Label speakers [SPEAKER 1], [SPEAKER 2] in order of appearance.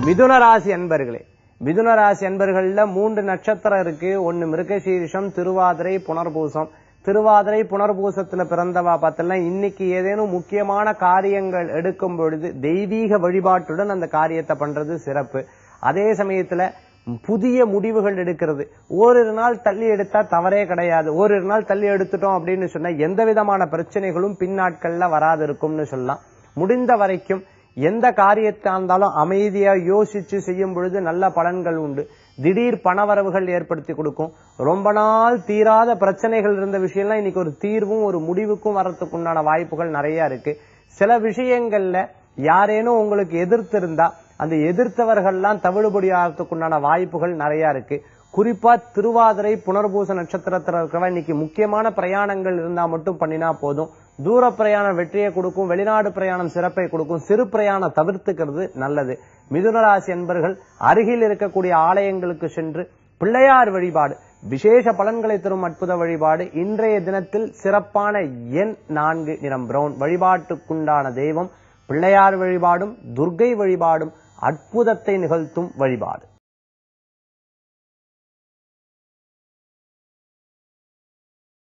[SPEAKER 1] மிதுன ராசி அன்பர்களே மிதுன ராசி அன்பர்கள்ல மூன்று நட்சத்திரம் இருக்கு ஒன்னு மிருகசீரிஷம் திருவாதிரை புனர்பூசம் திருவாதிரை புனர்பூசத்துல பிறந்தவா பார்த்தலாம் இன்னைக்கு ஏதேனும் முக்கியமான காரியங்கள் எடுக்கும் பொழுது தெய்வீக வழிபாட்டுடன் அந்த காரியத்தை பண்றது சிறப்பு அதே சமயத்துல புதிய முடிவுகள் எடுக்கிறது ஓரிரு நாள் தள்ளி எடுத்தா தவறே கிடையாது ஓரிரு நாள் தள்ளி எடுத்துட்டோம் அப்படின்னு சொன்னா எந்த விதமான பிரச்சனைகளும் பின்னாட்கள்ல வராது இருக்கும்னு சொல்லலாம் முடிந்த வரைக்கும் எந்த காரியத்தா இருந்தாலும் அமைதியா யோசிச்சு செய்யும் பொழுது நல்ல பலன்கள் உண்டு திடீர் பணவரவுகள் ஏற்படுத்தி கொடுக்கும் ரொம்ப நாள் தீராத பிரச்சனைகள் இருந்த விஷயம்லாம் இன்னைக்கு ஒரு தீர்வும் ஒரு முடிவுக்கும் வர்றதுக்கு உண்டான வாய்ப்புகள் நிறைய இருக்கு சில விஷயங்கள்ல யாரேனும் உங்களுக்கு எதிர்த்து இருந்தா அந்த எதிர்த்தவர்கள்லாம் தவிடுபடி ஆகிறதுக்குண்டான வாய்ப்புகள் நிறைய இருக்கு குறிப்பா திருவாதிரை புனர்பூச நட்சத்திரத்துல இருக்கிறவங்க இன்னைக்கு முக்கியமான பிரயாணங்கள் இருந்தா மட்டும் பண்ணினா போதும் தூர பிரயாணம் வெற்றியை கொடுக்கும் வெளிநாடு பிரயாணம் சிறப்பை கொடுக்கும் சிறு பிரயாணம் தவிர்த்துக்கிறது நல்லது மிதுன ராசி என்பர்கள் அருகில் இருக்கக்கூடிய ஆலயங்களுக்கு சென்று பிள்ளையார் வழிபாடு விசேஷ பலன்களை தரும் அற்புத வழிபாடு இன்றைய தினத்தில் சிறப்பான எண் நான்கு நிறம் பிரவுன் வழிபாட்டுக்குண்டான தெய்வம் பிள்ளையார் வழிபாடும் துர்க்கை வழிபாடும் அற்புதத்தை நிகழ்த்தும் வழிபாடு